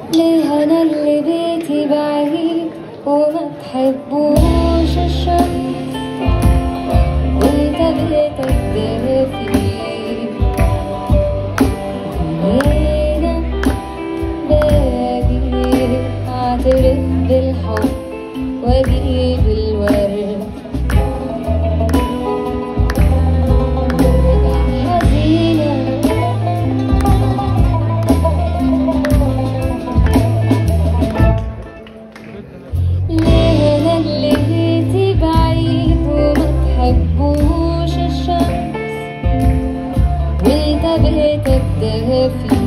ليه انا اللي بيتي بعيد وما تحبوش الشمس وانت بيتك دافي هنا باجي اعترف بالحب واجيب الورد حزينة ليه انا اللي بيتي بعيد وما تحبوش الشمس وانت بيتك دافي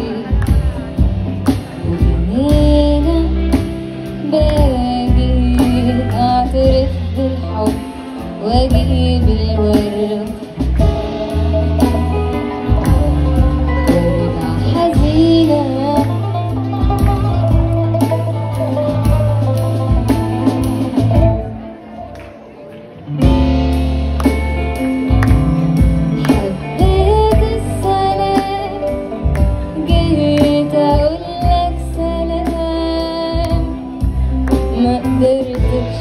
وهنا باجي اعترف بالحب واجيب الورد وارجع حزينة حبيت السلام جيت اقولك سلام ما قدرتش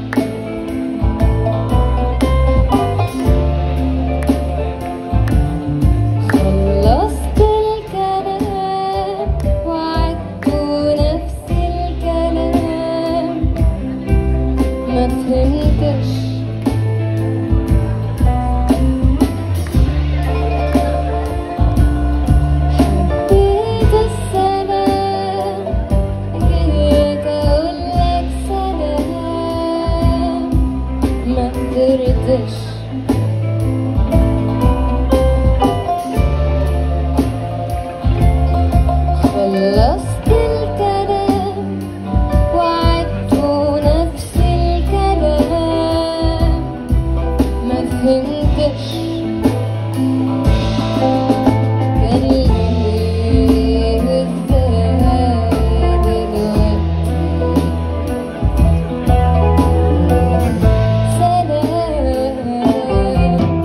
خلصت الكلام وعدت نفس الكلام ما فهمتش حبيت السلام جيت اقولك سلام ما قدرتش خلصت الكلام وعدت نفس الكلام ما فهمتش كان ليه ازاي دلوقتي سلام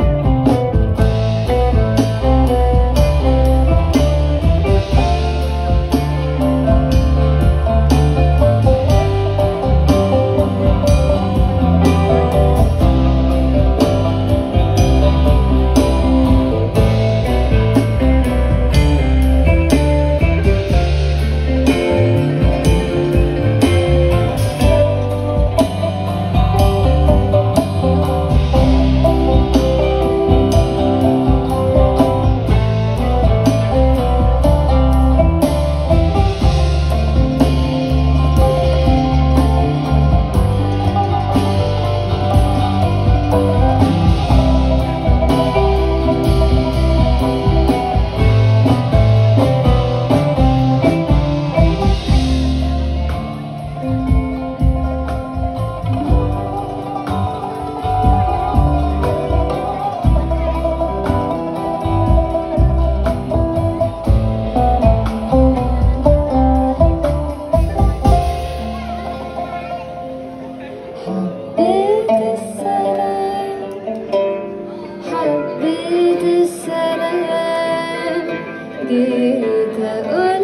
حبيت السلام حبيت السلام جيت أقول